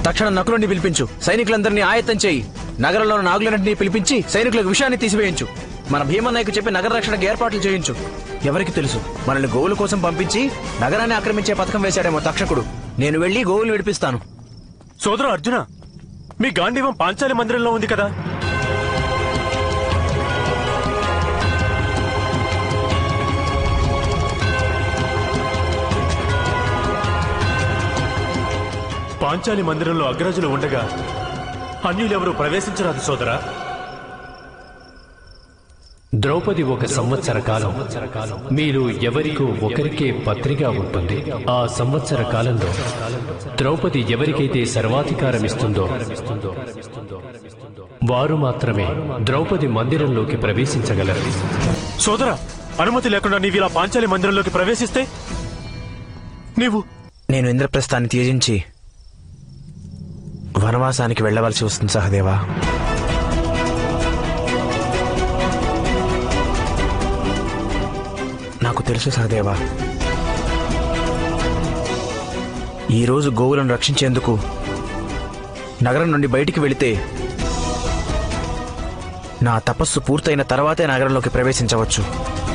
తక్షణం నకులుని పిలిపించు సైనికులందరినీ ఆయత్తం చేయి నగరంలో ఉన్న నాగులన్నింటినీ పిలిపించి సైనికులకు విషయాన్ని తీసివేయించు మన భీమన్నయ్యకు చెప్పి నగర రక్షణకు ఏర్పాట్లు చేయించు ఎవరికి తెలుసు మనల్ని గోవుల కోసం పంపించి నగరాన్ని ఆక్రమించే పథకం వేశాడేమో తక్షకుడు నేను వెళ్లి గోవులు విడిపిస్తాను సోదర అర్జున మీ గాంధీవం పాంచాలి మందిరంలో ఉంది కదా పాంచాలి మందిరంలో అగ్రజులు ఉండగా అన్యులెవరూ ప్రవేశించరాదు సోదరా ద్రౌపది ఒక సంవత్సర కాలం మీరు ఎవరికో ఒకరికే పత్రిగా ఉంటుంది ఆ సంవత్సర కాలంలో ద్రౌపది ఎవరికైతే సర్వాధికారం ఇస్తుందో వారు మాత్రమే ద్రౌపది మందిరంలోకి ప్రవేశించగలరు సోదరా అనుమతి లేకుండా నీవు ఇలా పాంచాలి మందిరంలోకి ప్రవేశిస్తే నీవు నేను ఇంద్రప్రస్థాన్ని త్యజించి వనవాసానికి వెళ్ళవలసి వస్తుంది సహదేవా నాకు తెలుసు సహదేవా ఈరోజు గోవులను రక్షించేందుకు నగరం నుండి బయటికి వెళితే నా తపస్సు పూర్తయిన తర్వాతే నగరంలోకి ప్రవేశించవచ్చు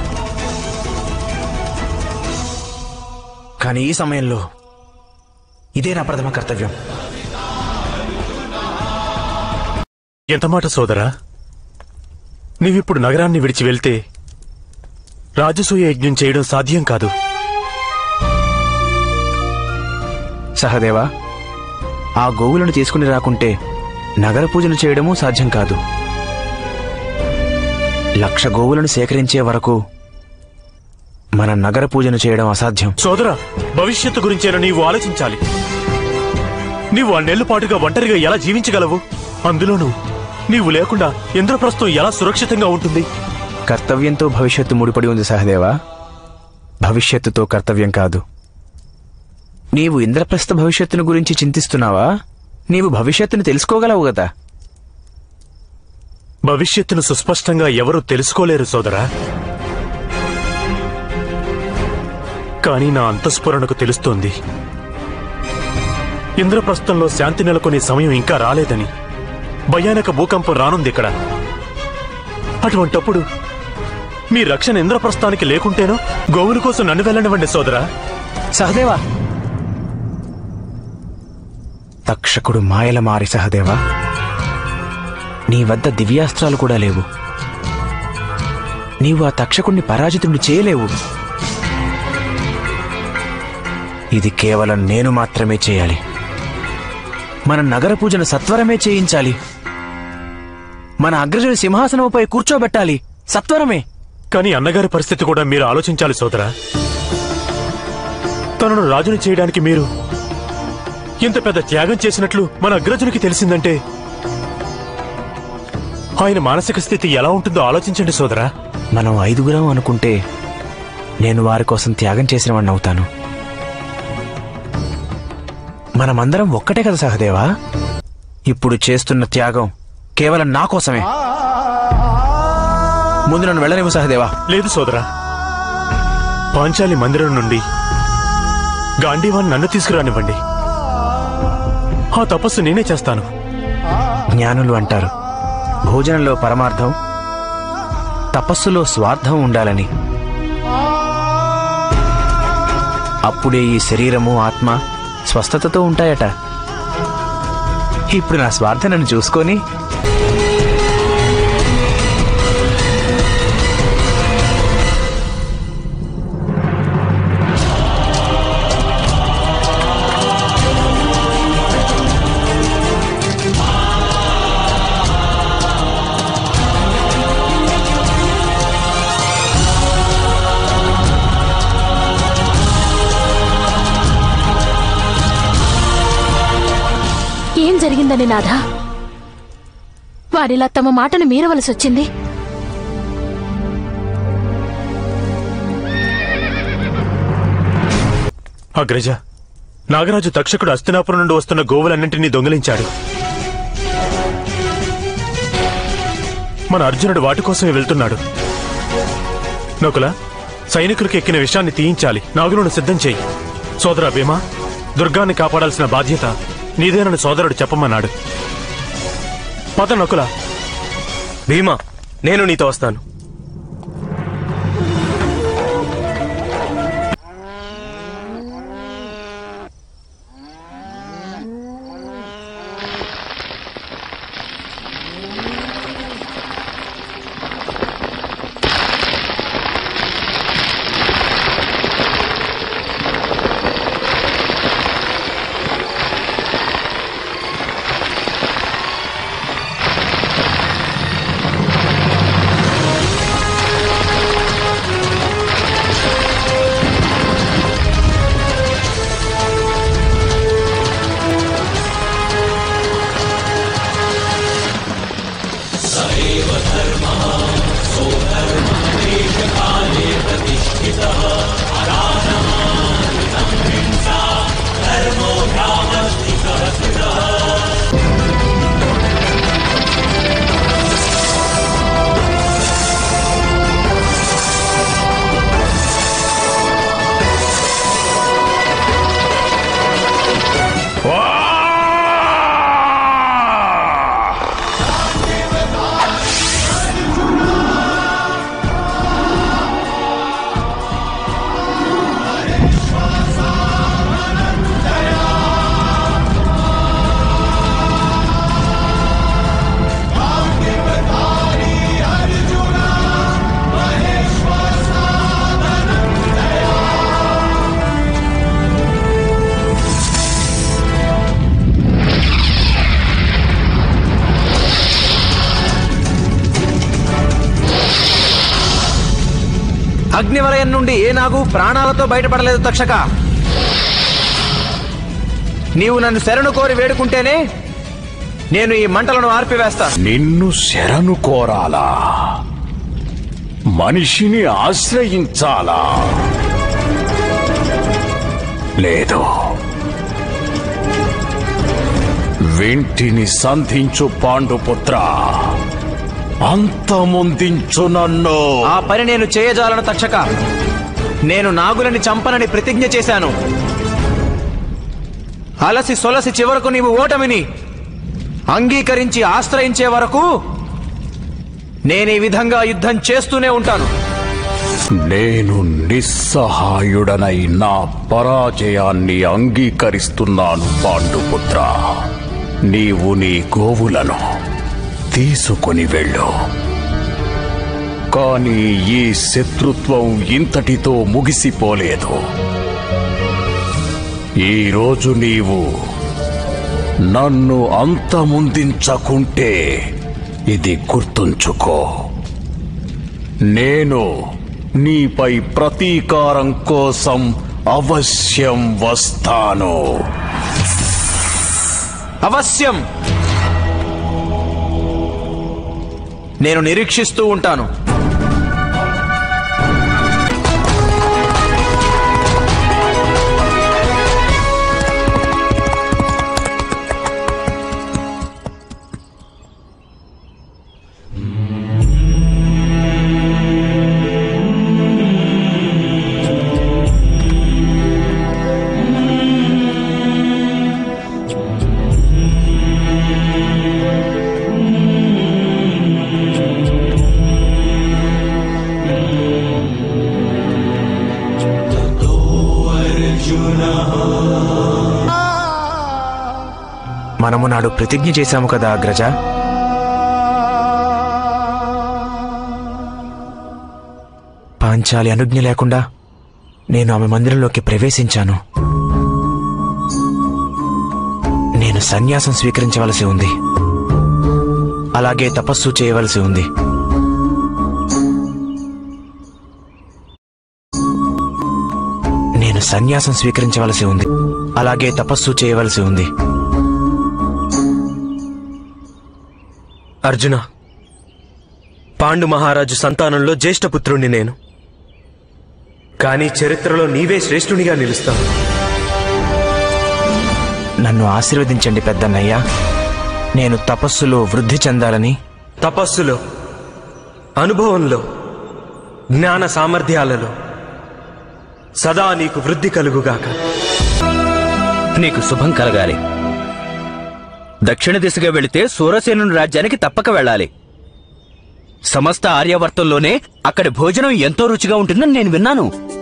కానీ ఈ సమయంలో ఇదే నా ప్రథమ కర్తవ్యం ఎంత మాట సోదరా నీవిప్పుడు నగరాన్ని విడిచి వెళ్తే రాజసూయ యజ్ఞం చేయడం సాధ్యం కాదు సహదేవా ఆ గోవులను తీసుకుని రాకుంటే నగర పూజలు చేయడమూ సాధ్యం కాదు లక్ష గోవులను సేకరించే వరకు మన నగర పూజను చేయడం అసాధ్యం సోదరా భవిష్యత్తు గురించేనా నీవు ఆలోచించాలి నీవు అన్నేళ్ల పాటుగా ఒంటరిగా ఎలా జీవించగలవు అందులోనూ నీవు లేకుండా ఇంద్రప్రస్థం ఎలా సురక్షితంగా ఉంటుంది కర్తవ్యంతో భవిష్యత్తు ముడిపడి ఉంది సహదేవా భవిష్యత్తుతో కర్తవ్యం కాదు నీవు ఇంద్రప్రస్థ భవిష్యత్తును గురించి చింతిస్తున్నావా నీవు భవిష్యత్తును తెలుసుకోగలవు కదా భవిష్యత్తును సుస్పష్టంగా ఎవరూ తెలుసుకోలేరు సోదరా కానీ నా అంతఃస్ఫురణకు తెలుస్తోంది ఇంద్రప్రస్థంలో శాంతి నెలకొనే సమయం ఇంకా రాలేదని భయానక భూకంపం రానుంది ఇక్కడ అటువంటప్పుడు మీ రక్షణ ఇంద్రప్రస్థానికి లేకుంటేనో గోవుల కోసం నన్ను వెళ్ళనివ్వండి సోదరా సహదేవా తక్షకుడు మాయల మారి సహదేవా నీ వద్ద దివ్యాస్త్రాలు కూడా లేవు నీవు ఆ తక్షకుణ్ణి పరాజితుడిని చేయలేవు ఇది కేవలం నేను మాత్రమే చేయాలి మన నగర పూజను సత్వరమే చేయించాలి మన అగ్రజుడి సింహాసనంపై కూర్చోబెట్టాలి సత్వరమే కానీ అన్నగారి పరిస్థితి కూడా మీరు ఆలోచించాలి సోదరా తనను రాజుని చేయడానికి మీరు ఇంత పెద్ద త్యాగం చేసినట్లు మన అగ్రజునికి తెలిసిందంటే ఆయన మానసిక స్థితి ఎలా ఉంటుందో ఆలోచించండి సోదరా మనం ఐదుగురం అనుకుంటే నేను వారి కోసం త్యాగం చేసిన వాడిని అవుతాను మనమందరం ఒక్కటే కదా సహదేవా ఇప్పుడు చేస్తున్న త్యాగం కేవలం నా కోసమే ముందు నన్ను వెళ్ళనివ్వు సహదేవా లేదు సోదరా పాంచాలి మందిరం నుండి గాంధీవాన్ నన్ను తీసుకురానివ్వండి ఆ తపస్సు నేనే చేస్తాను జ్ఞానులు అంటారు భోజనంలో పరమార్థం తపస్సులో స్వార్థం ఉండాలని అప్పుడే ఈ శరీరము ఆత్మ స్వస్థతతో ఉంటాయట ఇప్పుడు నా స్వార్థం నన్ను చూసుకొని ఏం జరిగిందని నాథా వారిలా తమ మాటను మీరవలసి వచ్చింది అగ్రజ నాగరాజు తక్షకుడు అస్తినాపురం నుండి వస్తున్న గోవులన్నింటినీ దొంగిలించాడు మన అర్జునుడు వాటి కోసమే వెళ్తున్నాడు నకుల సైనికులకు ఎక్కిన విషయాన్ని తీయించాలి నాగులను సిద్ధం చేయి సోదరా భీమా దుర్గాన్ని కాపాడాల్సిన బాధ్యత నీదేనని సోదరుడు చెప్పమన్నాడు పద నకుల భీమా నేను నీతో వస్తాను అగ్నివలయం నుండి ఏ నాగు ప్రాణాలతో బయటపడలేదు తక్షక నీవు నన్ను శరణు కోరి వేడుకుంటేనే నేను ఈ మంటలను ఆర్పివేస్తా నిన్ను శరణు కోరాలా మనిషిని ఆశ్రయించాలా లేదు వింటిని సంధించు పాండుపుత్ర అంతమొందించు నన్ను ఆ పని నేను చేయజాలను తక్షక నేను నాగులని చంపనని ప్రతిజ్ఞ చేశాను అలసి సొలసి చివరకు నీవు ఓటమిని అంగీకరించి ఆశ్రయించే వరకు నేను ఈ విధంగా యుద్ధం చేస్తూనే ఉంటాను నేను నిస్సహాయుడనై నా పరాజయాన్ని అంగీకరిస్తున్నాను పాండుపుత్ర నీవు నీ గోవులను తీసుకొని వెళ్ళు కానీ ఈ శత్రుత్వం ఇంతటితో ముగిసిపోలేదు ఈరోజు నీవు నన్ను అంతముందించకుంటే ఇది గుర్తుంచుకో నేను నీపై ప్రతీకారం కోసం అవశ్యం వస్తాను అవశ్యం నేను నిరీక్షిస్తూ ఉంటాను మనము నాడు ప్రతిజ్ఞ చేశాము కదా అగ్రజ పాంచాలి అనుజ్ఞ లేకుండా నేను ఆమె మందిరంలోకి ప్రవేశించాను నేను సన్యాసం స్వీకరించవలసి ఉంది అలాగే తపస్సు చేయవలసి ఉంది నేను సన్యాసం స్వీకరించవలసి ఉంది అలాగే తపస్సు చేయవలసి ఉంది అర్జున పాండు మహారాజు సంతానంలో జ్యేష్ఠపుత్రుణ్ణి నేను కానీ చరిత్రలో నీవే శ్రేష్ఠునిగా నిలుస్తావు నన్ను ఆశీర్వదించండి పెద్దన్నయ్య నేను తపస్సులో వృద్ధి చెందాలని తపస్సులో అనుభవంలో జ్ఞాన సామర్థ్యాలలో సదా నీకు వృద్ధి కలుగుగాక నీకు శుభం కలగాలి దక్షిణ దిశగా వెళితే సూరసేనుని రాజ్యానికి తప్పక వెళ్ళాలి సమస్త ఆర్యావర్తంలోనే అక్కడి భోజనం ఎంతో రుచిగా ఉంటుందని నేను విన్నాను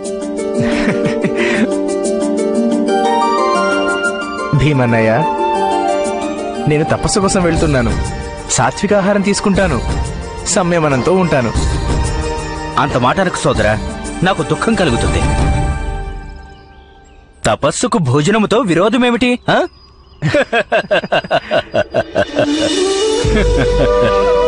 భీమన్నయ్య నేను తపస్సు కోసం వెళ్తున్నాను సాత్విక ఆహారం తీసుకుంటాను సంయమనంతో ఉంటాను అంత మాట అనకు సోదరా నాకు దుఃఖం కలుగుతుంది తపస్సుకు భోజనముతో విరోధమేమిటి ఆ?